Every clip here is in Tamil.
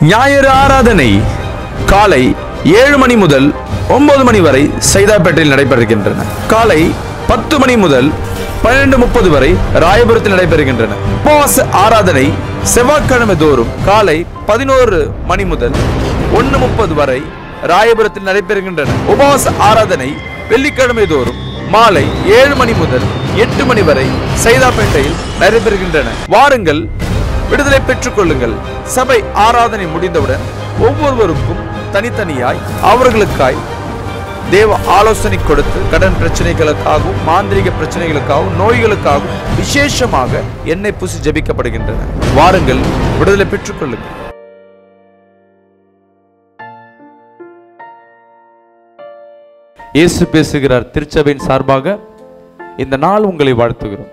ஞாயிறு ஆராதனை காலை ஏழு மணி முதல் ஒன்பது மணி வரை சைதாப்பேட்டையில் நடைபெறுகின்றன காலை பத்து மணி முதல் பன்னிரண்டு முப்பது வரை ராயபுரத்தில் நடைபெறுகின்றன உபவாச ஆராதனை செவ்வாய்க்கிழமை தோறும் காலை பதினோரு மணி முதல் ஒன்று முப்பது வரை ராயபுரத்தில் நடைபெறுகின்றன உபவாச ஆராதனை வெள்ளிக்கிழமை தோறும் மாலை ஏழு மணி முதல் எட்டு மணி வரை சைதாப்பேட்டையில் நடைபெறுகின்றன வாருங்கள் விடுதலை பெற்றுக் கொள்ளுங்கள் சபை ஆராதனை முடிந்தவுடன் ஒவ்வொருவருக்கும் தனித்தனியாய் அவர்களுக்காய் தேவ ஆலோசனை கொடுத்து கடன் பிரச்சனைகளுக்காகவும் மாந்திரிக பிரச்சனைகளுக்காகவும் நோய்களுக்காகவும் விசேஷமாக எண்ணெய் பூசி ஜெபிக்கப்படுகின்றன வாருங்கள் விடுதலை பெற்றுக் கொள்ளுங்கள் இயேசு பேசுகிறார் திருச்சபையின் சார்பாக இந்த நாள் உங்களை வாழ்த்துகிறோம்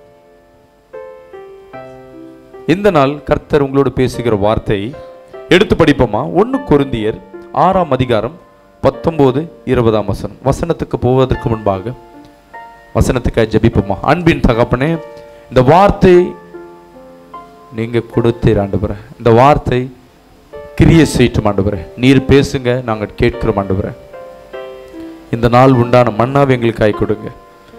இந்த நாள் கர்த்தர் உங்களோடு பேசுகிற வார்த்தை எடுத்து படிப்போமா ஒன்று கொருந்தியர் ஆறாம் அதிகாரம் பத்தொன்பது இருபதாம் வசனம் வசனத்துக்கு போவதற்கு முன்பாக வசனத்துக்காக ஜெபிப்போமா அன்பின் தகப்பனே இந்த வார்த்தை நீங்க கொடுத்தீர் ஆண்டவரே இந்த வார்த்தை கிரிய செய்யட்டும் ஆண்டவரே நீர் பேசுங்க நாங்கள் கேட்கிறோம் ஆண்டவரே இந்த நாள் உண்டான மன்னாவை எங்களுக்காய் கொடுங்க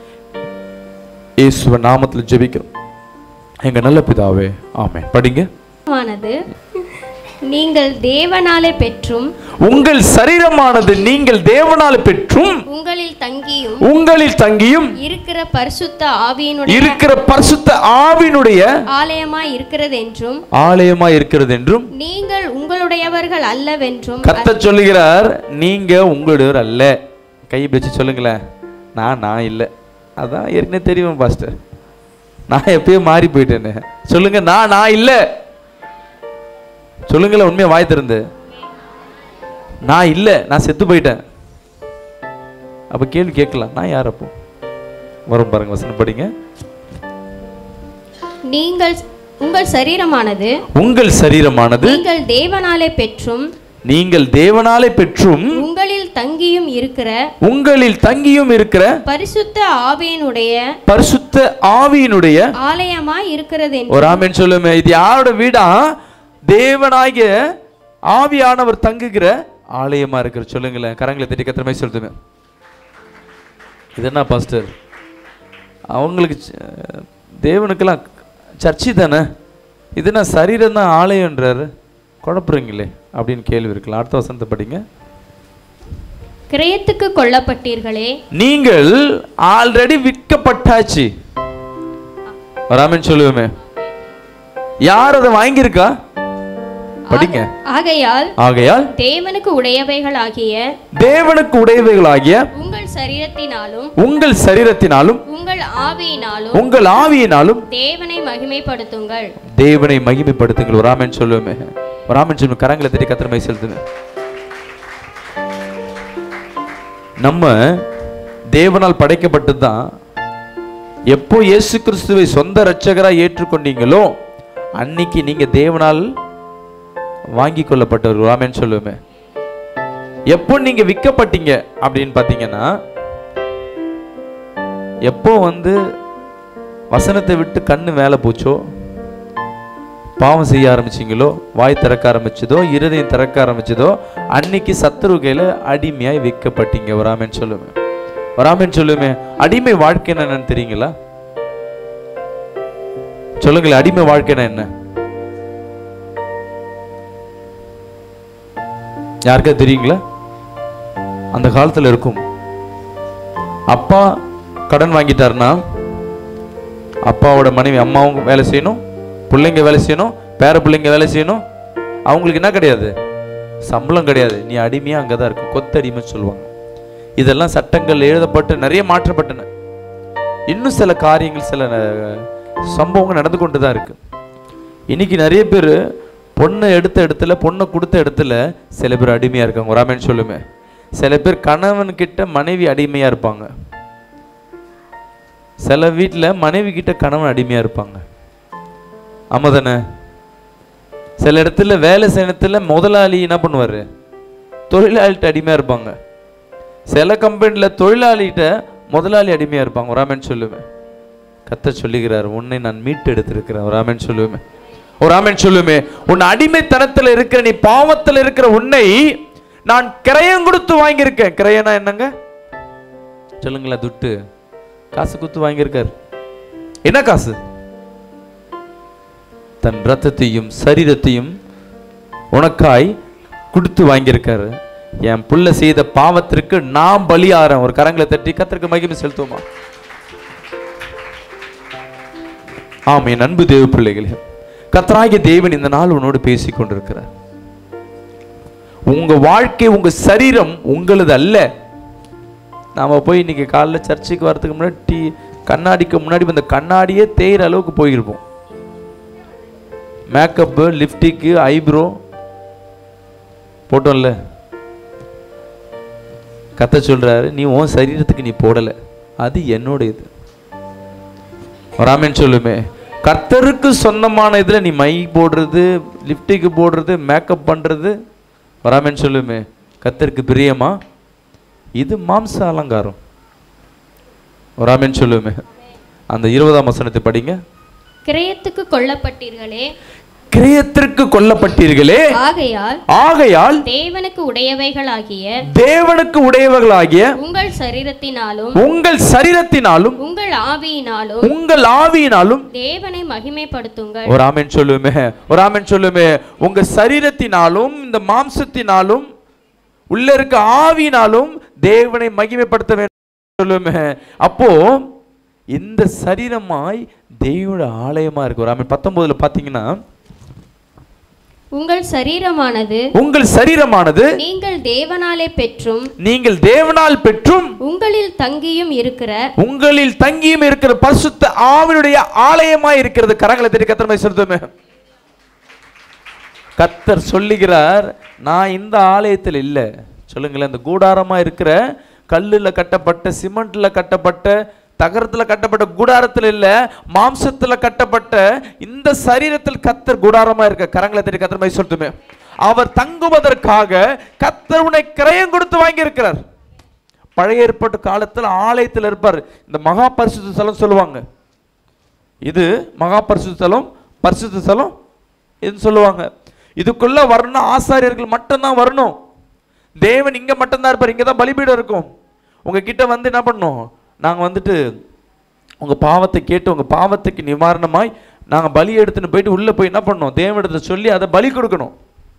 இயேசுவ நாமத்தில் ஜெபிக்கிறோம் எங்க நல்ல பிதாவே ஆமென் படிங்க ஆனது நீங்கள் தேவனாலே பெற்றும் உங்கள் சரீரமானது நீங்கள் தேவனால் பெற்றும் உங்களில் தங்கியும் உங்களில் தங்கியும் இருக்கிற பரிசுத்த ஆவியினுடைய இருக்கிற பரிசுத்த ஆவினுடைய ஆலயமாய் இருக்கிறது என்றும் ஆலயமா இருக்கிறது என்றும் நீங்கள் உங்களுடையவர்கள் அல்லவென்றும் கர்த்தர் சொல்லுகிறார் நீங்க உங்களுடையவர் அல்ல கை பிடிச்சு சொல்லுங்களேன் நான் நான் இல்லை அதான் ஏற்கனவே தெரியும் பாஸ்டர் நான் எப்பயோ மாறி போயிட்டேன்னு சொல்லுங்க நான் நான் இல்லை சொல்லுங்களேன் உண்மையை வாய் திறந்து நான் இல்லை நான் செத்து போயிட்டேன் அப்ப கேள்வி கேட்கலாம் நான் யார் அப்போ வரும் பாருங்க வசனம் படிங்க நீங்கள் உங்கள் சரீரமானது உங்கள் சரீரமானது நீங்கள் தேவனாலே பெற்றும் நீங்கள் தேவனாலே பெற்றும் உங்களில் தங்கியும் இருக்கிற உங்களில் தங்கியும் இருக்கிற பரிசுத்த ஆவியினுடைய பரிசுத்த ஆவியினுடைய ஆலயமாய் இருக்கிறது என்றும் ஒரு ஆமென் சொல்லுமே இது யாரோட வீடா தேவனாகிய ஆவியானவர் தங்குகிற ஆலயமா இருக்கிற சொல்லுங்களேன் கரங்களை தட்டி கத்திரமே சொல்லுங்க இது என்ன பாஸ்டர் அவங்களுக்கு ச- தேவனுக்கெல்லாம் சர்ச்சி தானே இது என்ன சரீரம் தான் ஆலயம்ன்றாரு குழப்புறீங்களே அப்படின்னு கேள்வி இருக்கலாம் அடுத்த வசனத்தை படிங்க கிரயத்துக்கு கொல்லப்பட்டீர்களே நீங்கள் ஆல்ரெடி விற்கப்பட்டாச்சு வராமன் சொல்லுவோமே யார் அதை வாங்கியிருக்கா படிங்க ஆகையால் ஆகையால் தேவனுக்கு உடையவைகள் ஆகிய தேவனுக்கு உடையவைகளாகிய உங்கள் சரீரத்தினாலும் உங்கள் சரீரத்தினாலும் உங்கள் ஆவியினாலும் உங்கள் ஆவியினாலும் தேவனை மகிமைப்படுத்துங்கள் தேவனை மகிமைப்படுத்துங்கள் ஒரு ஆமென் சொல்லுவோமே ஒரு ஆமென் சொல்லுவோம் கரங்களை தட்டி கத்திரமை செலுத்துங்க நம்ம தேவனால் படைக்கப்பட்டது தான் எப்போ இயேசு கிறிஸ்துவை சொந்த இரட்சகரா ஏற்றுக்கொண்டீங்களோ அன்னைக்கு நீங்க தேவனால் வாங்கி கொள்ளப்பட்டவர் ஆமென் சொல்லுவோமே எப்போ நீங்க விற்கப்பட்டீங்க அப்படின்னு பார்த்தீங்கன்னா எப்போ வந்து வசனத்தை விட்டு கண்ணு மேலே போச்சோ பாவம் செய்ய ஆரம்பிச்சிங்களோ வாய் திறக்க ஆரம்பிச்சதோ இருதயம் திறக்க ஆரம்பிச்சதோ அன்னைக்கு சத்துரு கையில அடிமையாய் விற்கப்பட்டீங்க வராமேன்னு சொல்லுவேன் வராமேன்னு சொல்லுவேன் அடிமை வாழ்க்கைன்னா என்னன்னு தெரியுங்களா சொல்லுங்களேன் அடிமை வாழ்க்கைனா என்ன யாருக்கா தெரியுங்களா அந்த காலத்துல இருக்கும் அப்பா கடன் வாங்கிட்டாருன்னா அப்பாவோட மனைவி அம்மாவும் வேலை செய்யணும் பிள்ளைங்க வேலை செய்யணும் பேர பிள்ளைங்க வேலை செய்யணும் அவங்களுக்கு என்ன கிடையாது சம்பளம் கிடையாது நீ அடிமையாக அங்கே தான் இருக்கும் கொத்தடிமை சொல்லுவாங்க இதெல்லாம் சட்டங்கள் எழுதப்பட்டு நிறைய மாற்றப்பட்டன இன்னும் சில காரியங்கள் சில அஹ், சம்பவங்கள் நடந்து கொண்டு தான் இருக்கு இன்னைக்கு நிறைய பேர் பொண்ணை எடுத்த இடத்துல பொண்ணை கொடுத்த இடத்துல சில பேர் அடிமையாக இருக்காங்க ஒரு ஆமென் சொல்லுமே சில பேர் கணவன் கிட்ட மனைவி அடிமையாக இருப்பாங்க சில வீட்டில் மனைவி கிட்ட கணவன் அடிமையாக இருப்பாங்க ஆமாம் தானே சில இடத்துல வேலை செய்யற இடத்துல முதலாளி என்ன பண்ணுவார் தொழிலாளிகிட்ட அடிமையாக இருப்பாங்க சில கம்பெனியில் தொழிலாளிகிட்ட முதலாளி அடிமையாக இருப்பாங்க ஒரு ஆமென் சொல்லுவேன் கத்த சொல்லுகிறார் உன்னை நான் மீட்டு எடுத்திருக்கிறேன் ஒரு ஆமென் சொல்லுவேன் ஒரு ஆமென் சொல்லுமே உன் அடிமைத்தனத்தில் இருக்கிற நீ பாவத்தில் இருக்கிற உன்னை நான் கிரயம் கொடுத்து வாங்கியிருக்கேன் கிரயனா என்னங்க சொல்லுங்களேன் துட்டு காசு கொடுத்து வாங்கியிருக்காரு என்ன காசு தன் ரத்தத்தையும் சரீரத்தையும் உனக்காய் கொடுத்து வாங்கியிருக்காரு என் புள்ள செய்த பாவத்திற்கு நான் பலியாறேன் ஒரு கரங்களை தட்டி கத்திற்கு மகிமை செலுத்துவோமா ஆம் என் அன்பு தேவ பிள்ளைகளே கத்தராகிய தேவன் இந்த நாள் உன்னோடு பேசிக் கொண்டிருக்கிறார் உங்க வாழ்க்கை உங்க சரீரம் உங்களது அல்ல நாம போய் இன்னைக்கு காலைல சர்ச்சுக்கு வரதுக்கு முன்னாடி டீ கண்ணாடிக்கு முன்னாடி இந்த கண்ணாடியே தேயிற அளவுக்கு போயிருப்போம் மேக்கப்பு லிப்டிக்கு ஐப்ரோ போட்டோம்ல கத்த சொல்றாரு நீ உன் சரீரத்துக்கு நீ போடல அது என்னோட இது ராமன் சொல்லுமே கர்த்தருக்கு சொந்தமான இதுல நீ மை போடுறது லிப்டிக்கு போடுறது மேக்கப் பண்றது ராமன் சொல்லுமே கர்த்தருக்கு பிரியமா இது மாம்ச அலங்காரம் ராமன் சொல்லுமே அந்த இருபதாம் வசனத்தை படிங்க கிரயத்துக்கு கொல்லப்பட்டீர்களே கிரியத்திற்கு கொல்லப்பட்டீர்களே ஆகையால் ஆகையால் தேவனுக்கு உடையவைகளாகிய தேவனுக்கு உடையவர்களாகிய உங்கள் சரீரத்தினாலும் உங்கள் சரீரத்தினாலும் உங்கள் ஆவியினாலும் உங்கள் ஆவியினாலும் தேவனை மகிமைப்படுத்துங்கள் ஒரு ஆமென் சொல்லுமே ஒரு ஆமென் சொல்லுமே உங்க சரீரத்தினாலும் இந்த மாம்சத்தினாலும் உள்ள இருக்க ஆவியினாலும் தேவனை மகிமைப்படுத்த வேண்டும் சொல்லுமே அப்போ இந்த சரீரமாய் தெய்வோட ஆலயமா இருக்கு ஒரு ஆமென் பத்தொன்பதுல பாத்தீங்கன்னா உங்கள் சரீரமானது உங்கள் சரீரமானது நீங்கள் தேவனாலே பெற்றும் நீங்கள் தேவனால் பெற்றும் உங்களில் தங்கியும் இருக்கிற உங்களில் தங்கியும் இருக்கிற பரிசுத்த ஆவினுடைய ஆலயமாய் இருக்கிறது கரங்களை தேடி கத்திரமை செலுத்துமே கத்தர் சொல்லுகிறார் நான் இந்த ஆலயத்தில் இல்லை சொல்லுங்களேன் இந்த கூடாரமா இருக்கிற கல்லுல கட்டப்பட்ட சிமெண்ட்ல கட்டப்பட்ட தகரத்துல கட்டப்பட்ட கூடாரத்தில் இல்ல மாம்சத்துல கட்டப்பட்ட இந்த சரீரத்தில் கத்தர் கூடாரமா இருக்க கரங்களை தேடி கத்திரமை சொல்லுமே அவர் தங்குவதற்காக கத்தர் உன்னை கிரயம் கொடுத்து வாங்கி இருக்கிறார் பழைய ஏற்பாட்டு காலத்தில் ஆலயத்தில் இருப்பார் இந்த மகா பரிசுத்த ஸ்தலம் சொல்லுவாங்க இது மகா பரிசுத்த ஸ்தலம் பரிசுத்த ஸ்தலம் இதுன்னு சொல்லுவாங்க இதுக்குள்ள வரணும் ஆசாரியர்கள் மட்டும்தான் வரணும் தேவன் இங்க மட்டும்தான் இருப்பார் இங்க தான் பலிபீடம் இருக்கும் உங்ககிட்ட வந்து என்ன பண்ணணும் நாங்க வந்துட்டு உங்க பாவத்தை கேட்டு உங்க பாவத்துக்கு நிவாரணமாய் நாங்க பலி எடுத்துன்னு போயிட்டு உள்ள போய் என்ன பண்ணோம் தேவனிடத்தை சொல்லி அதை பலி கொடுக்கணும்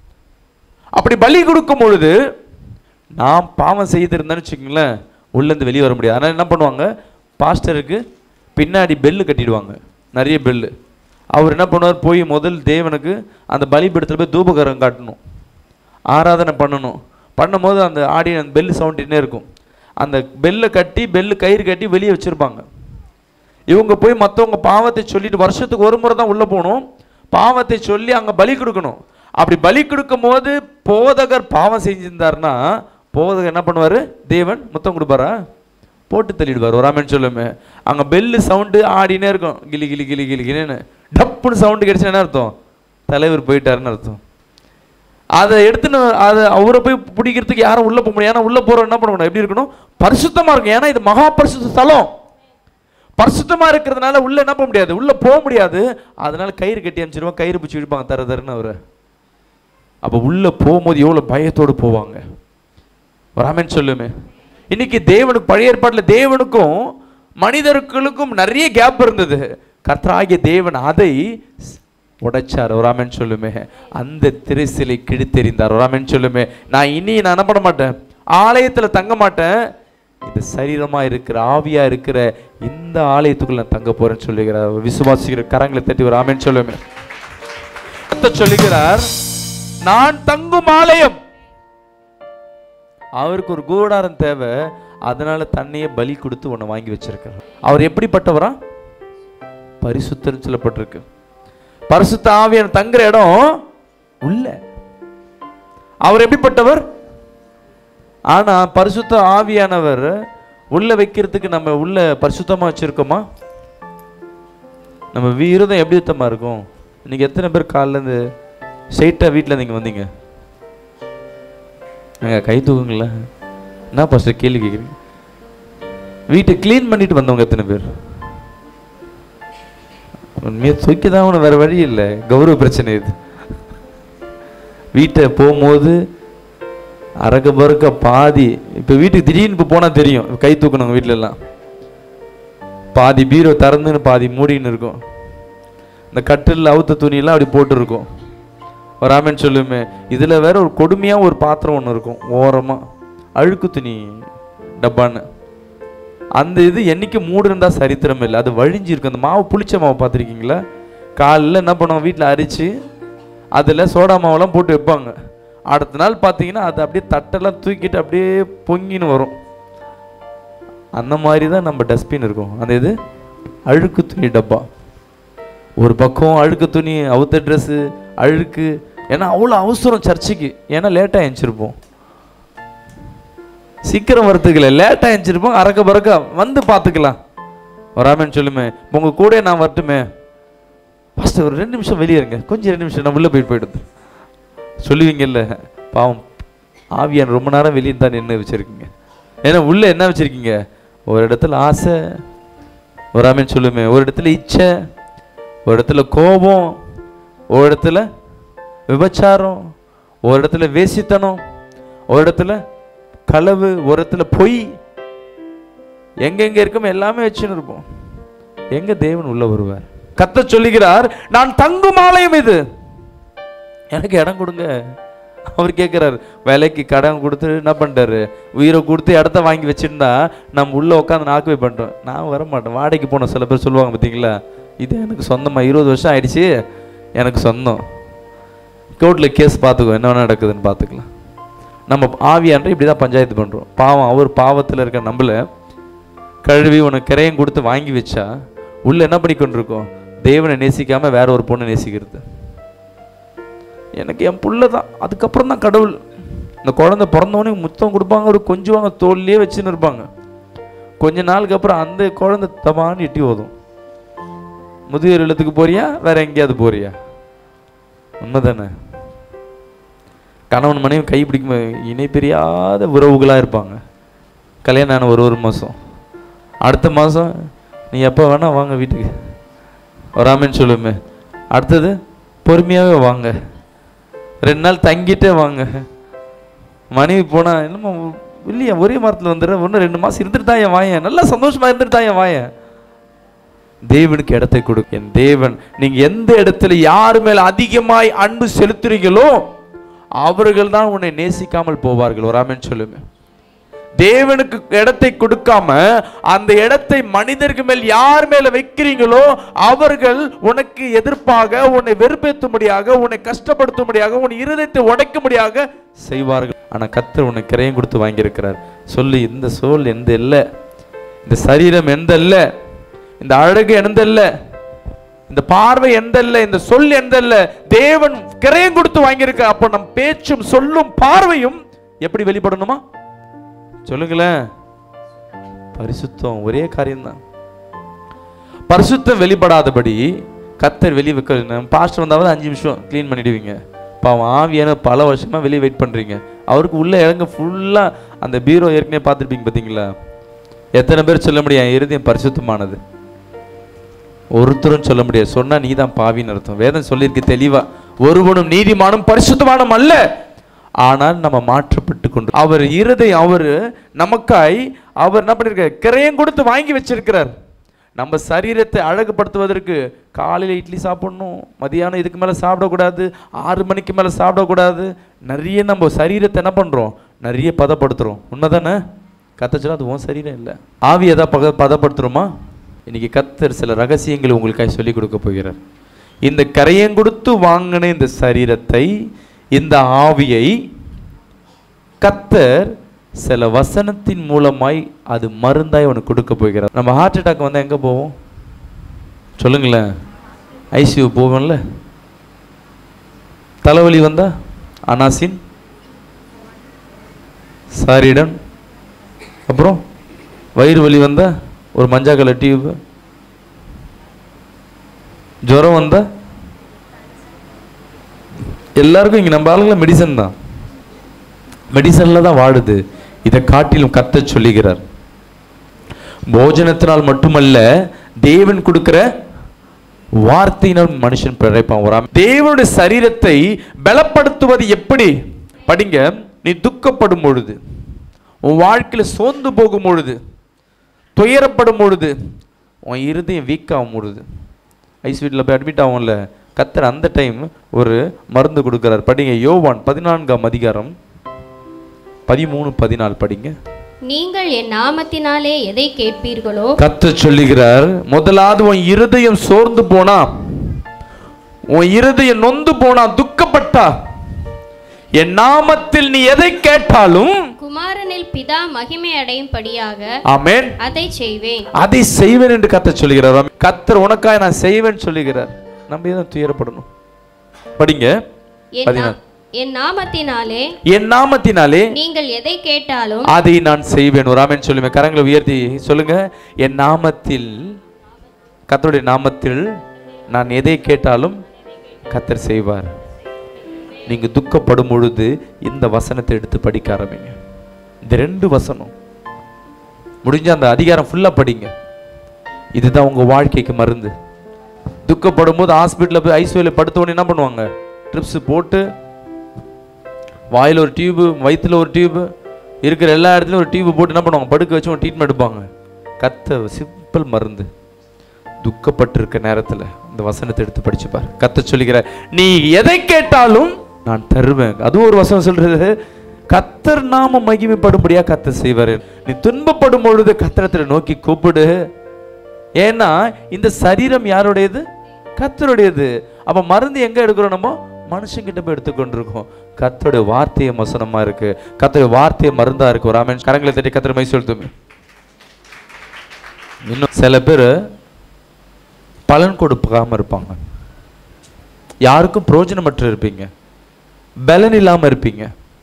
அப்படி பலி கொடுக்கும் பொழுது நான் பாவம் செய்திருந்தேன்னு வச்சுக்கோங்களேன் உள்ளேருந்து வெளியே வர முடியாது அதனால் என்ன பண்ணுவாங்க பாஸ்டருக்கு பின்னாடி பெல்லு கட்டிடுவாங்க நிறைய பெல்லு அவர் என்ன பண்ணுவார் போய் முதல் தேவனுக்கு அந்த பலிபீடத்தில் போய் தூபகரம் காட்டணும் ஆராதனை பண்ணணும் பண்ணும்போது அந்த ஆடி அந்த பெல்லு சவுண்டினே இருக்கும் அந்த பெல்லை கட்டி பெல்லு கயிறு கட்டி வெளியே வச்சுருப்பாங்க இவங்க போய் மற்றவங்க பாவத்தை சொல்லிட்டு வருஷத்துக்கு ஒரு முறை தான் உள்ளே போகணும் பாவத்தை சொல்லி அங்கே பலி கொடுக்கணும் அப்படி பலி கொடுக்கும் போது போதகர் பாவம் செஞ்சிருந்தாருன்னா போதகர் என்ன பண்ணுவார் தேவன் முத்தம் கொடுப்பாரா போட்டு தள்ளிடுவார் ஒரு ஆமென் சொல்லுமே அங்கே பெல்லு சவுண்டு ஆடினே இருக்கும் கிளி கிளி கிளி கிளி கிளின்னு டப்புன்னு சவுண்டு கிடைச்சா என்ன அர்த்தம் தலைவர் போயிட்டாருன்னு அர்த்தம் அதை எடுத்துன்னு அதை அவரை போய் பிடிக்கிறதுக்கு யாரும் உள்ளே போக முடியாது ஏன்னா உள்ளே போகிறோம் என்ன பண்ணணும் எப்படி இருக்கணும் பரிசுத்தமாக இருக்கும் ஏன்னா இது மகா பரிசுத்த ஸ்தலம் பரிசுத்தமா இருக்கிறதுனால உள்ள என்ன பண்ண முடியாது உள்ள போக முடியாது அதனால கயிறு கட்டி அமைச்சிருவோம் கயிறு பிடிச்சி இழுப்பாங்க தர தரன்னு அவரை அப்ப உள்ள போகும்போது எவ்வளவு பயத்தோடு போவாங்க ராமன் சொல்லுமே இன்னைக்கு தேவனுக்கு பழைய ஏற்பாட்டில் தேவனுக்கும் மனிதர்களுக்கும் நிறைய கேப் இருந்தது கர்த்தராகிய தேவன் அதை உடைச்சார் ராமன் சொல்லுமே அந்த திருசிலை கிழித்தெறிந்தார் ராமன் சொல்லுமே நான் இனி நான் என்ன பண்ண மாட்டேன் ஆலயத்துல தங்க மாட்டேன் இது சரீரமா இருக்கிற ஆவியா இருக்கிற இந்த ஆலயத்துக்குள்ள நான் தங்க போறேன்னு சொல்லுகிறார் விசுவாசிக்கிற கரங்களை தட்டி ஒரு ஆமென் சொல்லுமே கர்த்தர் சொல்லுகிறார் நான் தங்கும் ஆலயம் அவருக்கு ஒரு கூடாரம் தேவை அதனால தன்னையே பலி கொடுத்து உன்னை வாங்கி வச்சிருக்கிறார் அவர் எப்படிப்பட்டவரா பரிசுத்தர்னு சொல்லப்பட்டிருக்கு பரிசுத்த ஆவியான தங்குற இடம் உள்ள அவர் எப்படிப்பட்டவர் ஆனா பரிசுத்த ஆவியானவர் உள்ள வைக்கிறதுக்கு நம்ம உள்ள பரிசுத்தமா வச்சிருக்கோமா நம்ம வீரதம் எப்படி சுத்தமா இருக்கும் இன்னைக்கு எத்தனை பேர் காலைல இருந்து ஸ்ட்ரைட்டாக வீட்டில் நீங்கள் வந்தீங்க நாங்கள் கை தூக்குங்களேன் என்ன ஃபஸ்ட்டு கேள்வி கேட்குறீங்க வீட்டை க்ளீன் பண்ணிட்டு வந்தவங்க எத்தனை பேர் உண்மையாக தூக்கி தான் அவனு வேற வழி இல்லை கௌரவ பிரச்சனை இது வீட்டை போகும்போது அறக்க பறக்க பாதி இப்போ வீட்டுக்கு திடீர்னு இப்போ போனால் தெரியும் கை தூக்கணும் வீட்ல எல்லாம் பாதி பீரோ திறந்துன்னு பாதி மூடின்னு இருக்கும் இந்த கட்டில் அவுத்த துணியெல்லாம் அப்படி போட்டுருக்கும் ஒரு ஆமேன்னு சொல்லுமே இதில் வேற ஒரு கொடுமையாக ஒரு பாத்திரம் ஒன்று இருக்கும் ஓரமாக அழுக்கு துணி டப்பான்னு அந்த இது என்னைக்கு மூடு இருந்தால் சரித்திரம் இல்லை அது வழிஞ்சு இருக்கு அந்த மாவு புளிச்ச மாவு பார்த்துருக்கீங்களா காலையில் என்ன பண்ணுவோம் வீட்டில் அரிச்சு அதில் சோடா மாவெல்லாம் போட்டு வைப்பாங்க அடுத்த நாள் பார்த்தீங்கன்னா அது அப்படியே தட்டெல்லாம் தூக்கிட்டு அப்படியே பொங்கின்னு வரும் அந்த மாதிரி தான் நம்ம டஸ்ட்பின் இருக்கும் அந்த இது அழுக்கு துணி டப்பா ஒரு பக்கம் அழுக்கு துணி அவுத்த ட்ரெஸ்ஸு அழுக்கு ஏன்னா அவ்வளோ அவசரம் சர்ச்சுக்கு ஏன்னா லேட்டாக எழுந்திருப்போம் சீக்கிரம் வரத்துக்கல லேட்டாக எழுந்திருப்போம் அறக்க பறக்க வந்து பார்த்துக்கலாம் வராமன்னு சொல்லுமே உங்க கூட நான் வரட்டுமே ஃபஸ்ட்டு ஒரு ரெண்டு நிமிஷம் வெளியே இருங்க கொஞ்சம் ரெண்டு நிமிஷம் நான் உள்ளே போயிட்டு போயிடுது சொல்லுவீங்கல்ல பாவம் ஆவியான் ரொம்ப நேரம் வெளியே தான் நின்று வச்சிருக்கீங்க ஏன்னா உள்ள என்ன வச்சிருக்கீங்க ஒரு இடத்துல ஆசை ஒரு ஆமீன் சொல்லுமே ஒரு இடத்துல இச்சை ஒரு இடத்துல கோபம் ஒரு இடத்துல விபச்சாரம் ஒரு இடத்துல வேசித்தனம் ஒரு இடத்துல களவு ஒரு இடத்துல பொய் எங்கெங்க இருக்கும் எல்லாமே வச்சுன்னு இருப்போம் எங்க தேவன் உள்ள வருவார் கத்த சொல்லுகிறார் நான் தங்கும் ஆலயம் இது எனக்கு இடம் கொடுங்க அவர் கேட்குறாரு விலைக்கு கடன் கொடுத்து என்ன பண்ணிட்டாரு உயிரை கொடுத்து இடத்த வாங்கி வச்சிருந்தா நம்ம உள்ள உட்காந்து நாக்குவே பண்ணுறோம் நான் வர மாட்டேன் வாடகைக்கு போன சில பேர் சொல்லுவாங்க பார்த்தீங்களா இது எனக்கு சொந்தமா இருபது வருஷம் ஆயிடுச்சு எனக்கு சொந்தம் கோர்ட்டில் கேஸ் பார்த்துக்கோ என்ன வேணா நடக்குதுன்னு பார்த்துக்கலாம் நம்ம ஆவியான்ற இப்படி தான் பஞ்சாயத்து பண்ணுறோம் பாவம் அவர் பாவத்தில் இருக்க நம்மள கழுவி உனக்கு கிரையம் கொடுத்து வாங்கி வச்சா உள்ள என்ன பண்ணி கொண்டிருக்கோம் தேவனை நேசிக்காம வேற ஒரு பொண்ணை நேசிக்கிறது எனக்கு என் புள்ள தான் அதுக்கப்புறம் தான் கடவுள் இந்த குழந்தை பிறந்தவொடனே முத்தம் கொடுப்பாங்க ஒரு கொஞ்சுவாங்க தோல்லையே வச்சுன்னு இருப்பாங்க கொஞ்ச நாளுக்கு அப்புறம் அந்த குழந்தை தமான்னு எட்டி ஓதும் முதியோர் இல்லத்துக்கு போறியா வேற எங்கேயாவது போறியா உண்மைதானே கணவன் மனைவி கை பிடிக்கும் இணை பிரியாத உறவுகளாக இருப்பாங்க கல்யாணம் ஆன ஒரு ஒரு மாதம் அடுத்த மாதம் நீ எப்போ வேணா வாங்க வீட்டுக்கு வராமன்னு சொல்லுமே அடுத்தது பொறுமையாகவே வாங்க ரெண்டு நாள் தங்கிட்டே வாங்க மனைவி போனா என்னம்மா இல்லையா ஒரே மரத்தில் வந்துடுற ஒன்று ரெண்டு மாதம் இருந்துட்டு தான் என் வாயன் நல்லா சந்தோஷமா இருந்துட்டு தான் என் வாயன் தேவனுக்கு இடத்தை கொடுக்க என் தேவன் நீங்க எந்த இடத்துல யார் மேல அதிகமாய் அன்பு செலுத்துறீங்களோ அவர்கள் தான் உன்னை நேசிக்காமல் போவார்கள் ஒரு ஆமென் சொல்லுமே தேவனுக்கு இடத்தை கொடுக்காம அந்த இடத்தை மனிதர்கள் மேல் யார் மேல வைக்கிறீங்களோ அவர்கள் உனக்கு எதிர்ப்பாக உன்னை வெறுப்பேற்றும்படியாக உன்னை கஷ்டப்படுத்தும்படியாக உன் இருதயத்தை உடைக்கும்படியாக செய்வார்கள் ஆனா கத்தர் உன்னை கிரையம் கொடுத்து வாங்கியிருக்கிறார் சொல்லு இந்த சோல் எந்த இல்லை இந்த சரீரம் எந்த இல்லை இந்த அழகு எந்த இல்லை இந்த பார்வை எந்த இல்லை இந்த சொல் எந்த இல்லை தேவன் கிரையம் கொடுத்து வாங்கியிருக்க அப்போ நம் பேச்சும் சொல்லும் பார்வையும் எப்படி வெளிப்படணுமா சொல்லுங்களேன் பரிசுத்தம் ஒரே காரியம்தான் பரிசுத்தம் வெளிப்படாதபடி கத்தர் வெளியே வைக்க பாஸ்டர் வந்தாவது அஞ்சு நிமிஷம் க்ளீன் பண்ணிடுவீங்க பாவம் ஆவியான பல வருஷமா வெளியே வெயிட் பண்றீங்க அவருக்கு உள்ள இறங்க ஃபுல்லா அந்த பீரோ ஏற்கனவே பார்த்துருப்பீங்க பார்த்தீங்களா எத்தனை பேர் சொல்ல முடியும் என் இருதயம் பரிசுத்தமானது ஒருத்தரும் சொல்ல முடியாது சொன்னா நீ தான் பாவின்னு அர்த்தம் வேதம் சொல்லியிருக்கு தெளிவா ஒருவனும் நீதிமானும் பரிசுத்தமானும் அல்ல ஆனால் நம்ம மாற்றப்பட்டு கொண்டு அவர் இருதை அவர் நமக்காய் அவர் என்ன பண்ணிருக்கார் கிரையம் கொடுத்து வாங்கி வச்சிருக்கிறார் நம்ம சரீரத்தை அழகுபடுத்துவதற்கு காலையில் இட்லி சாப்பிடணும் மதியானம் இதுக்கு மேலே சாப்பிடக்கூடாது ஆறு மணிக்கு மேலே சாப்பிடக்கூடாது நிறைய நம்ம சரீரத்தை என்ன பண்ணுறோம் நிறைய பதப்படுத்துகிறோம் உண்மைதானே கத்தச்சா அது உன் சரீரம் இல்லை ஆவி எதா பக பதப்படுத்துகிறோமா இன்னைக்கு கத்தர் சில ரகசியங்களை உங்களுக்காக சொல்லிக் கொடுக்க போகிறார் இந்த கரையம் கொடுத்து வாங்கின இந்த சரீரத்தை இந்த ஆவியை கத்தர் சில வசனத்தின் மூலமாய் அது மருந்தாய் உனக்கு கொடுக்க போகிறார் நம்ம ஹார்ட் அட்டாக் வந்தால் எங்கே போவோம் சொல்லுங்களேன் ஐசியூ போவோம்ல தலைவலி வந்தா அனாசின் சாரிடன் அப்புறம் வயிறு வலி வந்தா ஒரு மஞ்சா கலர் டியூப் ஜுரம் வந்தா எல்லாருக்கும் இங்கே நம்ம ஆளுங்கள மெடிசன் தான் மெடிசனில் தான் வாடுது இதை காட்டிலும் கத்த சொல்லுகிறார் போஜனத்தினால் மட்டுமல்ல தேவன் கொடுக்கிற வார்த்தையினால் மனுஷன் பிழைப்பான் ஒரு ஆமென். தேவனுடைய சரீரத்தை பலப்படுத்துவது எப்படி படிங்க நீ துக்கப்படும் பொழுது உன் வாழ்க்கையில சோர்ந்து போகும் பொழுது துயரப்படும் பொழுது உன் இருதயம் வீக் ஆகும் பொழுது ஐஸ் வீட்டில் போய் அட்மிட் ஆகும்ல கத்தர் அந்த டைம் ஒரு மருந்து கொடுக்குறார் படிங்க யோவான் பதினான்காம் அதிகாரம் பதிமூணு பதினாலு படிங்க நீங்கள் என் நாமத்தினாலே எதை கேட்பீர்களோ கத்த சொல்லுகிறார் முதலாவது உன் இருதயம் சோர்ந்து போனா உன் இருதயம் நொந்து போனா துக்கப்பட்டா என் நாமத்தில் நீ எதை கேட்டாலும் குமாரனில் பிதா மகிமை அடையும்படியாக ஆமென் அதை செய்வேன் அதை செய்வேன் என்று கத்த சொல்லுகிறார் ஆமென். கத்தர் உனக்காக நான் செய்வேன் சொல்லுகிறார் நம்ம ஏன் துயரப்படணும் படிங்க என் பதினாறு. நா- என் நாமத்தினாலே என் நாமத்தினாலே நீங்கள் எதை கேட்டாலும் அதை நான் செய்வேன் ஒரு ஆமென் சொல்லுவேன் கரங்களை உயர்த்தி சொல்லுங்க என் நாமத்தில் கர்த்தருடைய நாமத்தில் நான் எதை கேட்டாலும் கத்தர் செய்வார் நீங்க துக்கப்படும் பொழுது இந்த வசனத்தை எடுத்து படிக்க ஆரம்பிங்க இந்த ரெண்டு வசனம் முடிஞ்ச அந்த அதிகாரம் ஃபுல்லா படிங்க இதுதான் உங்க வாழ்க்கைக்கு மருந்து துக்கப்படும் போது ஹாஸ்பிட்டலில் போய் ஐசியூல படுத்த உடனே என்ன பண்ணுவாங்க ட்ரிப்ஸ் போட்டு வாயில் ஒரு டியூபு வயித்துல ஒரு டியூபு இருக்கிற எல்லா இடத்துலையும் ஒரு டியூப் போட்டு என்ன பண்ணுவாங்க படுக்க வச்சு ஒரு ட்ரீட்மெண்ட் எடுப்பாங்க கத்த சிம்பிள் மருந்து துக்கப்பட்டிருக்க நேரத்தில் இந்த வசனத்தை எடுத்து படிச்சு பாரு கத்த சொல்லிக்கிற நீ எதை கேட்டாலும் நான் தருவேன் அதுவும் ஒரு வசனம் சொல்றது கத்தர் நாம மகிமைப்படும்படியா கத்த செய்வாரு நீ துன்பப்படும் பொழுது கத்திரத்துல நோக்கி கூப்பிடு ஏன்னா இந்த சரீரம் யாருடையது கத்தருடையது அப்ப மருந்து எங்க எடுக்கிறோம் நம்ம மனுஷங்கிட்ட போய் எடுத்துக்கொண்டிருக்கோம் கத்தருடைய வார்த்தையை வசனமா இருக்கு கத்தருடைய வார்த்தையை மருந்தா இருக்கு ஒரு ஆமென் கரங்களை தட்டி கத்தர் மை சொல்லுமே இன்னும் சில பேர் பலன் கொடுக்காம இருப்பாங்க யாருக்கும் பிரயோஜனமற்று இருப்பீங்க பலன் இல்லாம இருப்பீங்க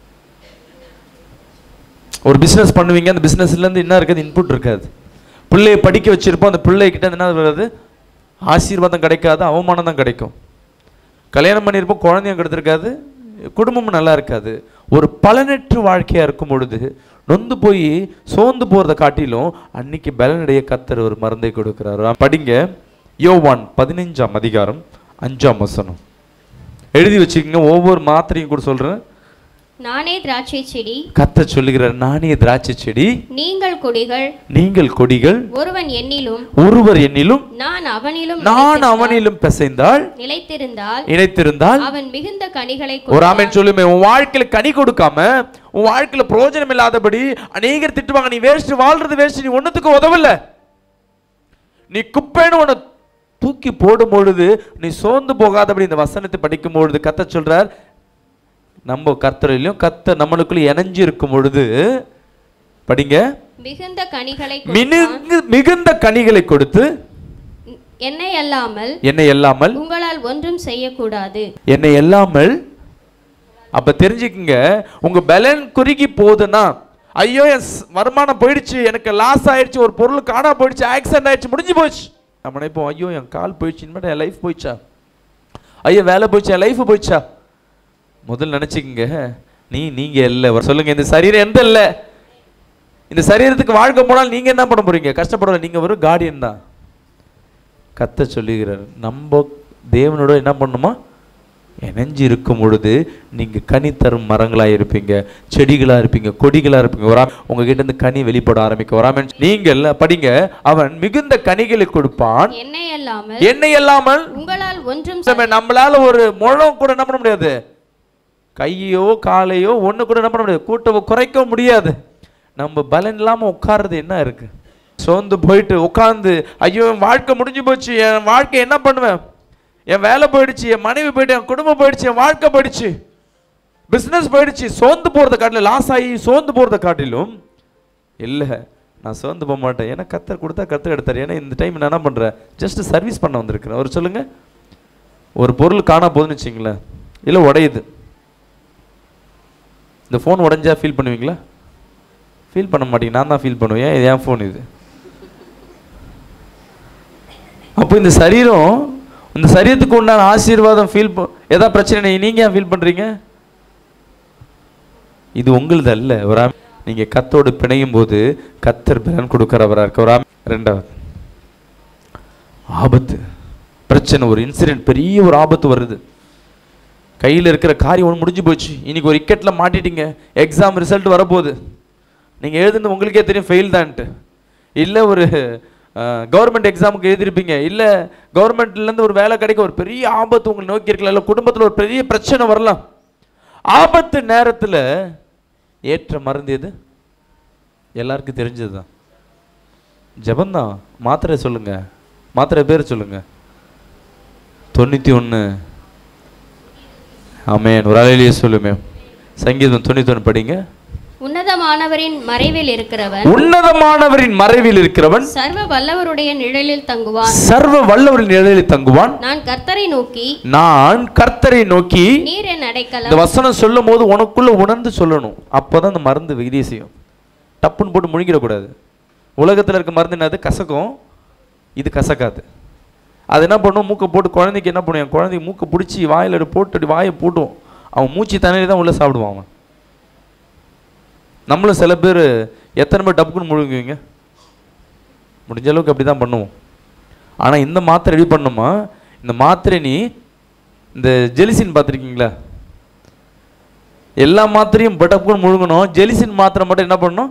ஒரு பிசினஸ் பண்ணுவீங்க அந்த பிசினஸ்ல இருந்து என்ன இருக்காது இன்புட் இருக்காது பிள்ளையை படிக்க வச்சிருப்போம் அந்த பிள்ளை கிட்ட இருந்து என்ன வருது ஆசீர்வாதம் கிடைக்காது அவமானம் தான் கிடைக்கும் கல்யாணம் பண்ணியிருப்போம் குழந்தையும் கிடைத்திருக்காது குடும்பமும் நல்லா இருக்காது ஒரு பலனற்று வாழ்க்கையா இருக்கும் பொழுது நொந்து போய் சோர்ந்து போறதை காட்டிலும் அன்னைக்கு பலனுடைய கத்தர் ஒரு மருந்தை கொடுக்கிறார் படிங்க யோவான் பதினைஞ்சாம் அதிகாரம் அஞ்சாம் வசனம் எழுதி வச்சுக்கோங்க ஒவ்வொரு மாத்திரையும் கூட சொல்றேன் நானே திராட்சை செடி கத்த சொல்லுகிறார் நானே திராட்சை செடி நீங்கள் கொடிகள் நீங்கள் கொடிகள் ஒருவன் என்னிலும் ஒருவர் என்னிலும் நான் அவனிலும் நான் நிலைத்திருந்தால்- அவனிலும் பிசைந்தால் நிலைத்திருந்தால் இணைத்திருந்தால் அவன் மிகுந்த கனிகளை ஒரு கொடுப்பான். ஆமென் சொல்லுமே உன் வாழ்க்கையில கனி கொடுக்காம உன் வாழ்க்கையில பிரயோஜனம் இல்லாதபடி அநேகர் திட்டுவாங்க நீ வேஸ்ட் வாழ்றது வேஸ்ட் நீ ஒண்ணுத்துக்கு உதவல நீ குப்பைன்னு உன்னை தூக்கி போடும் பொழுது நீ சோர்ந்து போகாதபடி இந்த வசனத்தை படிக்கும் பொழுது கத்த சொல்றார் நம்ம கர்த்தரிலும் கத்த நம்மளுக்குள்ள இணைஞ்சு இருக்கும் பொழுது படிங்க மிகுந்த கனிகளை கொடுப்பான். மினுங்கு மிகுந்த கனிகளை கொடுத்து என்னை அல்லாமல் என்னை எல்லாமல் உங்களால் ஒன்றும் செய்யக்கூடாது என்னை எல்லாமல் அப்ப தெரிஞ்சுக்குங்க உங்க பலன் குறுகி போகுதுன்னா ஐயோ என் ஸ்- வருமானம் போயிடுச்சு எனக்கு லாஸ் ஆயிடுச்சு ஒரு பொருள் காணா போயிடுச்சு ஆக்சிடென்ட் ஆயிடுச்சு முடிஞ்சு போச்சு நம்ம நினைப்போம் ஐயோ என் கால் போயிடுச்சு இனிமேட்டு என் லைஃப் போயிடுச்சா ஐயோ வேலை போயிடுச்சு என் லைஃப் போயிடுச்சா முதல்ல நினைச்சுக்கங்க நீ நீங்க இல்லை சொல்லுங்க இந்த சரீரம் எந்த இல்லை இந்த சரீரத்துக்கு வாழ்க்கை போனால் நீங்க என்ன பண்ண போறீங்க கஷ்டப்படல நீங்க ஒரு கார்டியன் தான் கத்த சொல்லுகிறார் நம்ம தேவனோட என்ன பண்ணுமா இணைஞ்சு இருக்கும் பொழுது நீங்க கனி தரும் மரங்களா இருப்பீங்க செடிகளா இருப்பீங்க கொடிகளா இருப்பீங்க ஒரு ஆ- உங்ககிட்ட இருந்து கனி வெளிப்பட ஆரம்பிக்கும் ஒரு ஆமென். நீங்கள் படிங்க அவன் மிகுந்த கனிகளை கொடுப்பான் என்னை அல்லாமல் என்னை இல்லாமல் உங்களால் ஒன்றும் நம்ம- நம்மளால ஒரு முழம் கூட என்ன பண்ண முடியாது கையோ காலையோ ஒண்ணு கூட என்ன பண்ண முடியாது கூட்ட குறைக்க முடியாது நம்ம பலன் இல்லாம உட்கார்றது என்ன இருக்கு சோர்ந்து போயிட்டு உட்கார்ந்து ஐயோ என் வாழ்க்கை முடிஞ்சு போச்சு என் வாழ்க்கை என்ன பண்ணுவேன் என் வேலை போயிடுச்சு என் மனைவி போயிட்டு என் குடும்பம் போயிடுச்சு என் வாழ்க்கை போயிடுச்சு பிசினஸ் போயிடுச்சு சோர்ந்து போறதை காட்டிலும் லாஸ் ஆகி சோர்ந்து போறதை காட்டிலும் இல்லை நான் சோர்ந்து போக மாட்டேன் ஏன்னா கத்தர் கொடுத்தா கத்தர் எடுத்தார் ஏன்னா இந்த டைம் நான் என்ன பண்றேன் ஜஸ்ட் சர்வீஸ் பண்ண வந்திருக்கிறேன் அவர் சொல்லுங்க ஒரு பொருள் காணா போகுதுன்னு வச்சிங்களேன் இல்லை உடையுது இந்த ஃபோன் உடைஞ்சா ஃபீல் பண்ணுவீங்களா ஃபீல் பண்ண மாட்டீங்க நான் தான் ஃபீல் பண்ணுவேன் ஏன் இது என் ஃபோன் இது அப்போ இந்த சரீரம் இந்த சரீரத்துக்கு உண்டான ஆசீர்வாதம் ஃபீல் ஏதாவது பிரச்சனை நீங்க ஏன் ஃபீல் பண்றீங்க இது உங்களுது அல்ல ஒரு ஆம்- நீங்க கத்தோடு பிணையும் போது கத்தர் பலன் கொடுக்கிறவரா இருக்க ஒரு ஆம்- ரெண்டாவது ஆபத்து பிரச்சனை ஒரு இன்சிடென்ட் பெரிய ஒரு ஆபத்து வருது கையில் இருக்கிற காரியம் ஒன்று முடிஞ்சு போச்சு இன்னைக்கு ஒரு இக்கெட்டில் மாட்டிட்டீங்க எக்ஸாம் ரிசல்ட் வரப்போகுது நீங்கள் எழுதுனது உங்களுக்கே தெரியும் ஃபெயில் தான்ட்டு இல்லை ஒரு கவர்மெண்ட் எக்ஸாமுக்கு எழுதிருப்பீங்க இல்லை கவர்மெண்ட்லேருந்து ஒரு வேலை கிடைக்க ஒரு பெரிய ஆபத்து உங்களை நோக்கி இருக்கலாம் இல்லை குடும்பத்தில் ஒரு பெரிய பிரச்சனை வரலாம் ஆபத்து நேரத்தில் ஏற்ற மருந்து எது எல்லாருக்கும் தெரிஞ்சது தான் ஜபந்தான் மாத்திரை சொல்லுங்க மாத்திரை பேர் சொல்லுங்க தொண்ணூற்றி ஒன்று ஆமேன் ஒரு அலையிலேயே சொல்லுமே சங்கீதம் தொண்ணூற்றி ஒன்று படிங்க உன்னதமானவரின் மறைவில் இருக்கிறவன் உன்னதமானவரின் மறைவில் இருக்கிறவன் சர்வ வல்லவருடைய நிழலில் தங்குவான் சர்வ வல்லவரின் நிழலில் தங்குவான் நான் கர்த்தரை நோக்கி நான் கர்த்தரை நோக்கி நீர் என் இந்த அடைக்கலம் வசனம் சொல்லும் போது உனக்குள்ள உணர்ந்து சொல்லணும் அப்பதான் அந்த மருந்து விகிதியை செய்யும் டப்புன்னு போட்டு முழுங்கிடக்கூடாது உலகத்துல இருக்க மருந்து என்னது கசக்கும் இது கசக்காது அது என்ன பண்ணும் மூக்கை போட்டு குழந்தைக்கு என்ன பண்ணும் என் குழந்தைக்கு மூக்கை பிடிச்சி வாயில எடுத்து போட்டு அப்படி வாயை போட்டும் அவன் மூச்சு தண்ணீர் தான் உள்ள சாப்பிடுவான் அவன் நம்மளும் சில பேர் எத்தனை பேர் டப்புக்குன்னு முழுங்குவீங்க முடிஞ்ச அளவுக்கு அப்படி தான் பண்ணுவோம் ஆனால் இந்த மாத்திரை ரெடி பண்ணுமா இந்த மாத்திரை நீ இந்த ஜெலிசின் பார்த்துருக்கீங்களா எல்லா மாத்திரையும் பட்டப்புன்னு முழுங்கணும் ஜெலிசின் மாத்திரை மட்டும் என்ன பண்ணணும்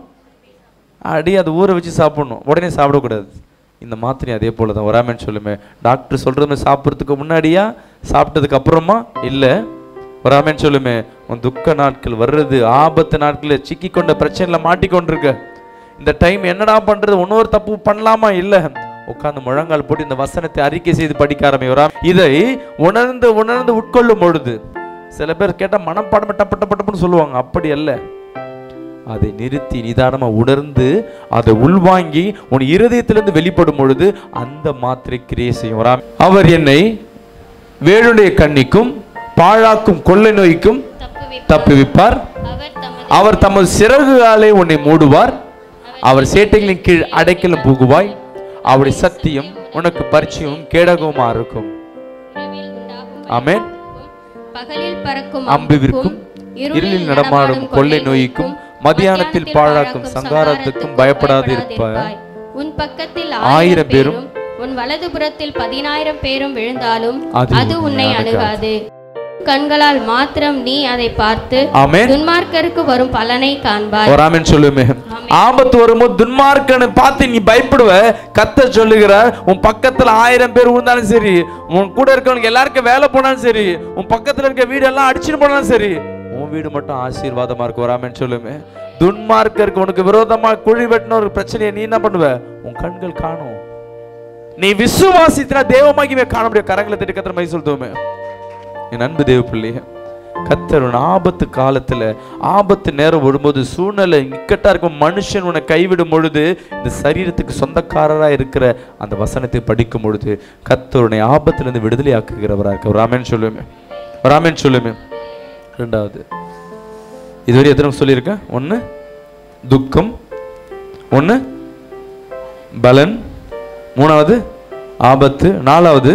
அடி அதை ஊற வச்சு சாப்பிடணும் உடனே சாப்பிடக்கூடாது இந்த மாத்திரை அதே போல தான் வராமன்னு சொல்லுமே டாக்டர் சொல்கிறது மாதிரி சாப்பிட்றதுக்கு முன்னாடியா சாப்பிட்டதுக்கு அப்புறமா இல்லை வராமன்னு சொல்லுமே உன் துக்க நாட்கள் வர்றது ஆபத்து நாட்களில் சிக்கி கொண்ட பிரச்சனையில் மாட்டிக்கொண்டிருக்க இந்த டைம் என்னடா பண்றது இன்னொரு தப்பு பண்ணலாமா இல்லை உட்கார்ந்து முழங்கால் போட்டு இந்த வசனத்தை அறிக்கை செய்து படிக்க ஆரம்பிக்கிறா இதை உணர்ந்து உணர்ந்து உட்கொள்ளும் பொழுது சில பேர் கேட்டா மனப்பாடம் டப்பு டப்பு டப்புன்னு சொல்லுவாங்க அப்படி அல்ல அதை நிறுத்தி நிதானமா உணர்ந்து அதை உள்வாங்கி உன் இருதயத்திலிருந்து வெளிப்படும் பொழுது அந்த மாத்திரை கிரியை செய்யும் வராம அவர் என்னை வேளுடைய கண்ணிக்கும் பாழாக்கும் கொள்ளை நோய்க்கும் தப்புவிப்பார் தப்புவிப்பார் அவர் தமது அவர் தமது சிறகுகாலை உன்னை மூடுவார் அவர் சேட்டைகளின் கீழ் அடைக்கலும் புகுவாய் அவருடைய சத்தியம் உனக்கு பரிச்சயமும் கேடகவுமா இருக்கும் இரவில் உண்டாகும் ஆமென் பகலில் பறக்கும் அம்புவிற்கும் இருளில் நடமாடும் கொள்ளை நோய்க்கும் மத்தியானத்தில் பாழாக்கும் சங்காரத்துக்கும் பயப்படாது இருப்பாய் உன் பக்கத்தில் ஆயிரம் ஆயிரம் பேரும், பேரும் உன் வலதுபுறத்தில் பதினாயிரம் பேரும் விழுந்தாலும் அது அது உன்னை உன்னை அணுகாது கண்களால் மாத்திரம் நீ அதை பார்த்து ஆமென் துன்மார்க்கருக்கு வரும் பலனை காண்பாய் ஒரு ஆமென் சொல்லுமே ஆபத்து வரும்போது துன்மார்க்கன்னு பார்த்து நீ பயப்படுவ கத்த சொல்லுகிறார் உன் பக்கத்துல ஆயிரம் பேர் விழுந்தாலும் சரி உன் கூட இருக்கவனுக்கு எல்லாருக்கும் வேலை போனாலும் சரி உன் பக்கத்துல இருக்க வீடெல்லாம் அடிச்சுட்டு போனாலும் சரி உன் வீடு மட்டும் ஆசீர்வாதமா இருக்கும் ஒரு ஆமென் சொல்லுமே துன்மார்க்கருக்கு உனக்கு விரோதமா குழி வெட்டின ஒரு பிரச்சனையை நீ என்ன பண்ணுவ உன் கண்கள் காணும் நீ விசுவாசித்தினா தேவமாகிவே காண முடியும் கரங்களை தட்டி கத்திர மை சொல்லுவோமே என் அன்பு தேவ பிள்ளையே கத்தர் உன் ஆபத்து காலத்துல ஆபத்து நேரம் வரும்போது சூழ்நிலை இக்கட்டா இருக்கும் மனுஷன் உன்னை கைவிடும் பொழுது இந்த சரீரத்துக்கு சொந்தக்காரரா இருக்கிற அந்த வசனத்தை படிக்கும் பொழுது கத்தர் உன்னை ஆபத்துல இருந்து விடுதலை ஆக்குகிறவரா இருக்க ராமன் சொல்லுவேன் ராமன் சொல்லுவேன் ரெண்டாவது இதுவரை எத்தனை சொல்லியிருக்கேன் ஒன்று துக்கம் ஒன்று பலன் மூணாவது ஆபத்து நாலாவது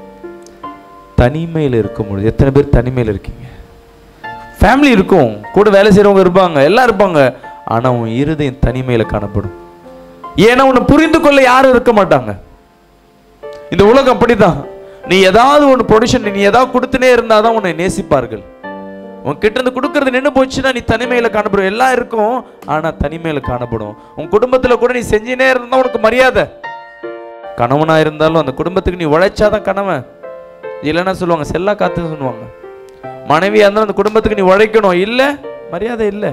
தனிமையில் இருக்கும் பொழுது எத்தனை பேர் தனிமையில் இருக்கீங்க ஃபேமிலி இருக்கும் கூட வேலை செய்கிறவங்க இருப்பாங்க எல்லாம் இருப்பாங்க ஆனால் உன் இருதயம் தனிமையில் காணப்படும் ஏன்னா உன்னை புரிந்து கொள்ள யாரும் இருக்க மாட்டாங்க இந்த உலகம் அப்படிதான் நீ ஏதாவது ஒன்று ப்ரொடியூஷன் நீ ஏதாவது கொடுத்துனே இருந்தால் தான் உன்னை நேசிப்பார்கள் உன்கிட்ட இருந்து கொடுக்கறது நின்று போச்சுன்னா நீ தனிமையில் காணப்படும் எல்லாம் இருக்கும் ஆனால் தனிமையில் காணப்படும் உன் குடும்பத்தில் கூட நீ செஞ்சுனே இருந்தால் உனக்கு மரியாதை கணவனா இருந்தாலும் அந்த குடும்பத்துக்கு நீ உழைச்சாதான் கணவன் இல்லைன்னா சொல்லுவாங்க செல்லா காத்துன்னு சொல்லுவாங்க மனைவியா இருந்தாலும் அந்த குடும்பத்துக்கு நீ உழைக்கணும் இல்லை மரியாதை இல்லை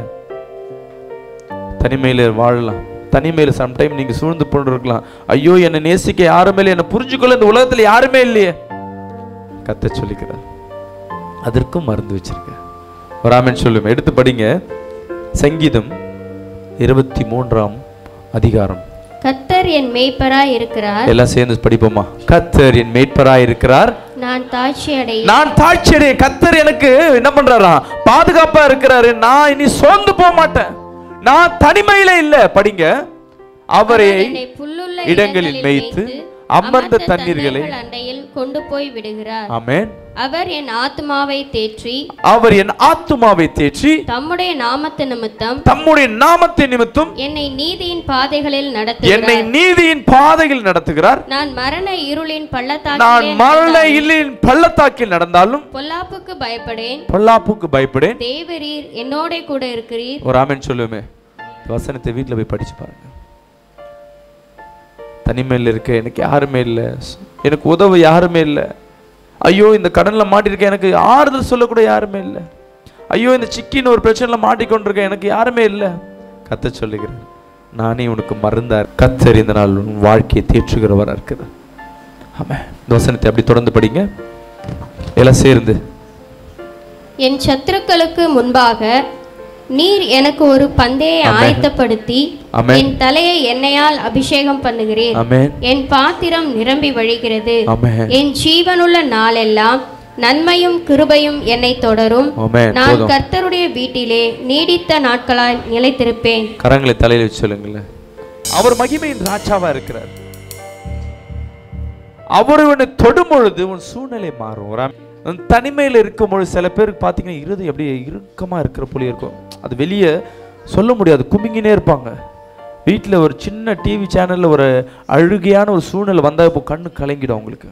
தனிமையில் வாழலாம் தனிமையில் சம்டைம் நீங்க சூழ்ந்து போட்டு இருக்கலாம் ஐயோ என்னை நேசிக்க யாருமே இல்லை என்னை புரிஞ்சுக்கொள்ள இந்த உலகத்துல யாருமே இல்லையே கத்த சொல்லிக்கிறார் அதற்கும் மருந்து வச்சிருக்க ராமன் சொல்லுமே எடுத்து படிங்க சங்கீதம் இருபத்தி மூன்றாம் அதிகாரம் கர்த்தர் என் மேய்ப்பராய் இருக்கிறார் எல்லாம் சேர்ந்து படிப்போமா கத்தர் என் மேய்ப்பராய் இருக்கிறார் நான் தாட்சி அடை நான் தாட்சியடை கத்தர் எனக்கு என்ன பண்றாரா பாதுகாப்பா இருக்கிறாரு நான் இனி சோர்ந்து போக மாட்டேன் நான் தனிமையில இல்ல படிங்க அவரே என்னை புல்லுள்ள இடங்களில் மேய்த்து அமர்ந்த தண்ணீர்களை தண்ணீர்கள் அண்டையில் கொண்டு போய் விடுகிறார் ஆமென் அவர் என் ஆத்மாவை தேற்றி அவர் என் ஆத்துமாவை தேற்றி தம்முடைய நாமத்து நிமித்தம் தம்முடைய நாமத்தை நிமித்தம் என்னை நீதியின் பாதைகளில் என்னை நடத்துகிறார் நீதியின் பாதையில் நடத்துகிறார் நான் மரண இருளின் நான் பள்ளத்தாக்கிலே மரண நடந்தாலும் இல்லையின் பள்ளத்தாக்கில் நடந்தாலும் பொல்லாப்புக்கு பயப்படேன் பொல்லாப்புக்கு பயப்படேன் தேவரீர் என்னோட கூட இருக்கிறீர் ஒரு ஆமென் சொல்லுமே வசனத்தை வீட்டில் போய் படிச்சு பாருங்க தனிமையில் இருக்க எனக்கு யாருமே இல்லை எனக்கு உதவ யாருமே இல்லை ஐயோ இந்த கடன்ல மாட்டிருக்கேன் எனக்கு ஆறுதல் சொல்லக்கூட யாருமே இல்லை ஐயோ இந்த சிக்கின்னு ஒரு பிரச்சனையில மாட்டிக்கொண்டிருக்கேன் எனக்கு யாருமே இல்லை கத்த சொல்லுகிறேன் நானே உனக்கு மருந்தார் கத்தர் இந்த நாள் உன் வாழ்க்கையை தேற்றுகிறவராக இருக்கிறார் ஆமாம் இந்த வசனத்தை அப்படி தொடர்ந்து படிங்க எல்லாம் சேர்ந்து என் சத்துருக்களுக்கு முன்பாக நீர் எனக்கு ஒரு பந்தயை ஆமென். ஆயத்தப்படுத்தி ஆமென். என் தலையை எண்ணெயால் அபிஷேகம் பண்ணுகிறீர் ஆமென் என் பாத்திரம் நிரம்பி வழிகிறது ஆமென் என் ஜீவனுள்ள நாளெல்லாம் நன்மையும் கிருபையும் என்னை தொடரும் ஆமென் நான் போதும் கர்த்தருடைய வீட்டிலே நீடித்த நாட்களாய் நிலைத்திருப்பேன் கரங்களை தலையில வச்சு சொல்லுங்களேன் அவர் மகிமையின் ராஜாவா இருக்கிறார் அவர் உன்னை தொடும் பொழுது உன் சூழ்நிலை மாறும் ஒரு ஆம்- உன் தனிமையில் இருக்கும் பொழுது சில பேருக்கு பார்த்தீங்கன்னா இருதயம் அப்படியே இறுக்கமா இருக்கிற போல இருக்கும் அது வெளியே சொல்ல முடியாது குமிங்கினே இருப்பாங்க வீட்டில் ஒரு சின்ன டிவி சேனல்ல ஒரு அழுகையான ஒரு சூழ்நிலை வந்தா இப்போ கண்ணு கலங்கிடும் அவங்களுக்கு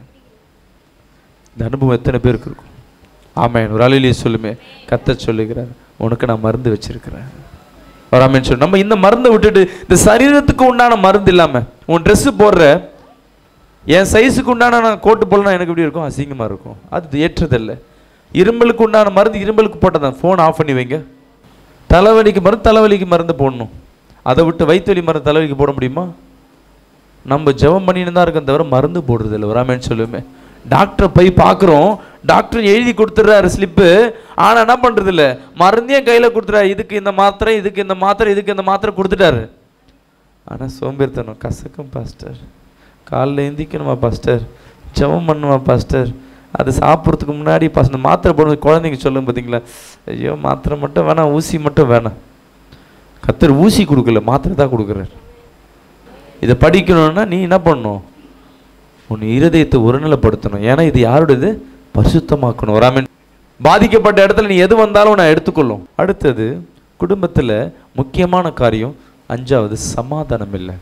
இந்த அனுபவம் எத்தனை பேருக்கு இருக்கும் ஆமென் ஒரு அலையிலேயே சொல்லுமே கத்த சொல்லுகிறார் உனக்கு நான் மருந்து வச்சிருக்கிறேன் ஒரு ஆமென் சொல்லு நம்ம இந்த மருந்தை விட்டுட்டு இந்த சரீரத்துக்கு உண்டான மருந்து இல்லாம உன் Dress போடுற என் சைஸுக்கு உண்டான நான் கோட்டு போடலாம் எனக்கு எப்படி இருக்கும் அசிங்கமா இருக்கும் அது ஏற்றதில்லை இரும்பலுக்கு உண்டான மருந்து இரும்பலுக்கு போட்டதான் ஃபோன் ஆஃப் பண்ணி வைங்க தலைவலிக்கு மருந்து தலைவலிக்கு மருந்து போடணும் அதை விட்டு வயிற்று வலி மருந்து தலைவலிக்கு போட முடியுமா நம்ம ஜெபம் பண்ணின்னு தான் இருக்கோம் தவிர மருந்து போடுறது இல்லை வராமேன்னு சொல்லுமே டாக்டரை போய் பார்க்குறோம் டாக்டர் எழுதி கொடுத்துட்றாரு ஸ்லிப்பு ஆனால் என்ன பண்ணுறது இல்லை மருந்தையும் கையில் கொடுத்துறாரு இதுக்கு இந்த மாத்திரை இதுக்கு இந்த மாத்திரை இதுக்கு இந்த மாத்திரை கொடுத்துட்டாரு ஆனால் சோம்பேறித்தனம் கசக்கும் பாஸ்டர் காலைல எந்திக்கணுமா பாஸ்டர் ஜெபம் பண்ணுமா பாஸ்டர் அது சாப்பிட்றதுக்கு முன்னாடி பாஸ்டர் இந்த மாத்திரை போடுறது குழந்தைங்க சொல்லும் பார்த்தீங்களா ஐயோ மாத்திரை மட்டும் வேணாம் ஊசி மட்டும் வேணாம் கத்தர் ஊசி கொடுக்கல மாத்திரை தான் கொடுக்குறாரு இதை படிக்கணும்னா நீ என்ன பண்ணணும் உன் இருதயத்தை ஒருநிலைப்படுத்தணும் ஏன்னா இது யாருடையது பரிசுத்தமாக்கணும் ஒரு ஆமென் பாதிக்கப்பட்ட இடத்துல நீ எது வந்தாலும் நான் எடுத்துக்கொள்ளும் அடுத்தது குடும்பத்தில் முக்கியமான காரியம் அஞ்சாவது சமாதானம் இல்லை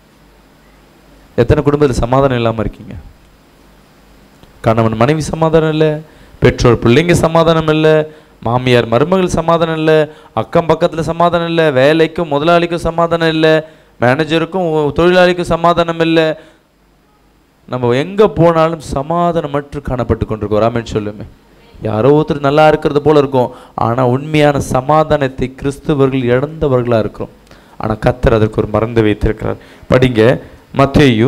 எத்தனை குடும்பத்தில் சமாதானம் இல்லாமல் இருக்கீங்க கணவன் மனைவி சமாதானம் இல்லை பெற்றோர் பிள்ளைங்க சமாதானம் இல்லை மாமியார் மருமகள் சமாதானம் இல்லை அக்கம் பக்கத்தில் சமாதானம் இல்லை வேலைக்கும் முதலாளிக்கும் சமாதானம் இல்லை மேனேஜருக்கும் ஒ- தொழிலாளிக்கும் சமாதானம் இல்லை நம்ம எங்கே போனாலும் சமாதானமற்று காணப்பட்டு கொண்டிருக்கோம் ராமன் சொல்லுமே யாரோ ஒருத்தர் நல்லா இருக்கிறது போல இருக்கும் ஆனால் உண்மையான சமாதானத்தை கிறிஸ்தவர்கள் இழந்தவர்களாக இருக்கிறோம் ஆனால் கத்தர் அதற்கு ஒரு மறந்து வைத்திருக்கிறார் படிங்க மத்தேயு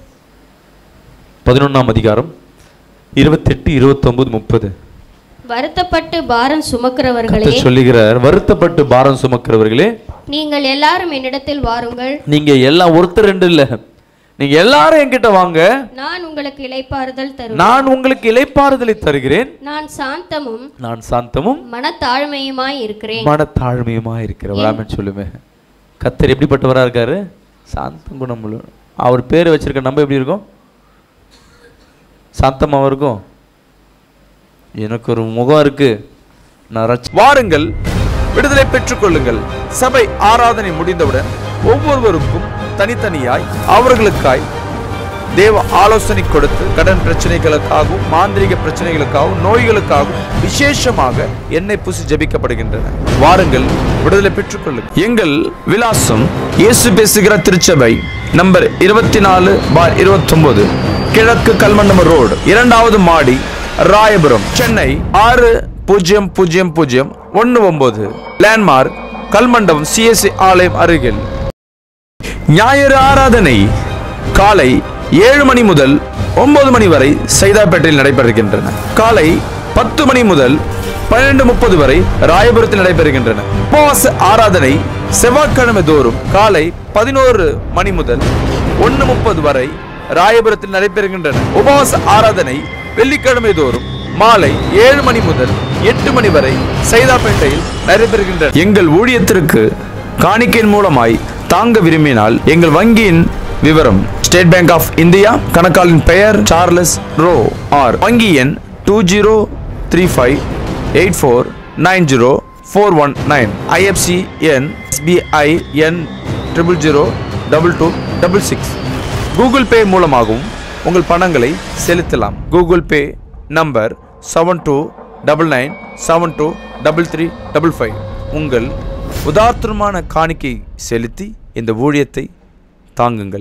பதினொன்றாம் அதிகாரம் இருபத்தெட்டு இருபத்தொன்பது முப்பது வருத்தப்பட்டு பாரம் சுமக்கிறவர்களே கர்த்தர் சொல்லுகிறார் வருத்தப்பட்டு பாரம் சுமக்கிறவர்களே நீங்கள் எல்லாரும் என்னிடத்தில் வாருங்கள் நீங்க எல்லாம் ஒருத்தர் ரெண்டு இல்ல நீங்க எல்லாரும் என்கிட்ட வாங்க நான் உங்களுக்கு இளைப்பாறுதல் தருவேன் நான் உங்களுக்கு இளைப்பாறுதலை தருகிறேன் நான் சாந்தமும் நான் சாந்தமும் மனத்தாழ்மையுமாய் இருக்கிறேன் மனத்தாழ்மையுமா இருக்கிறவராமன் சொல்லுமே கத்தர் எப்படிப்பட்டவரா இருக்காரு சாந்தம் குணமுள்ள அவர் பேர் வச்சிருக்க நம்ம எப்படி இருக்கோம் சாந்தமாவும் இருக்கும் எனக்கு ஒரு முகம் இருக்கு நான் ரட்ச- வாருங்கள் விடுதலை பெற்றுக் கொள்ளுங்கள் சபை ஆராதனை முடிந்தவுடன் ஒவ்வொருவருக்கும் தனித்தனியாய் அவர்களுக்காய் தேவ ஆலோசனை கொடுத்து கடன் பிரச்சனைகளுக்காகவும் மாந்திரிக பிரச்சனைகளுக்காகவும் நோய்களுக்காகவும் விசேஷமாக எண்ணெய் பூசி ஜெபிக்கப்படுகின்றன வாருங்கள் விடுதலை பெற்றுக் கொள்ளுங்கள் எங்கள் விலாசம் இயேசு பேசுகிற திருச்சபை நம்பர் இருபத்தி நாலு பார் இருபத்தொன்பது கிழக்கு கல்மண்டம ரோடு இரண்டாவது மாடி ராயபுரம் சென்னை ஆறு பூஜ்ஜியம் பூஜ்ஜியம் பூஜ்ஜியம் ஒன்று ஒன்பது லேண்ட்மார்க் கல்மண்டபம் சிஎஸ்சி ஆலயம் அருகில் ஞாயிறு ஆராதனை காலை ஏழு மணி முதல் ஒன்பது மணி வரை சைதாப்பேட்டையில் நடைபெறுகின்றன காலை பத்து மணி முதல் பன்னிரண்டு முப்பது வரை ராயபுரத்தில் நடைபெறுகின்றன உபவாச ஆராதனை செவ்வாய்க்கிழமை தோறும் காலை பதினோரு மணி முதல் ஒன்று முப்பது வரை ராயபுரத்தில் நடைபெறுகின்றன உபவாச ஆராதனை வெள்ளிக்கிழமை தோறும் மாலை ஏழு மணி முதல் எட்டு மணி வரை சைதாப்பேட்டையில் நடைபெறுகின்றன எங்கள் ஊழியத்திற்கு காணிக்கையின் மூலமாய் தாங்க விரும்பினால் எங்கள் வங்கியின் விவரம் ஸ்டேட் பேங்க் ஆஃப் இந்தியா கணக்காளின் பெயர் சார்லஸ் ரோ ஆர் வங்கி எண் two zero three five eight four nine zero four one nine IFC எண் எஸ்பிஐ எண் triple zero double two double six Google Pay மூலமாகவும் உங்கள் பணங்களை செலுத்தலாம் Google Pay number seven two double nine seven two double three double five உங்கள் உதார்த்தமான காணிக்கை செலுத்தி இந்த ஊழியத்தை தாங்குங்கள்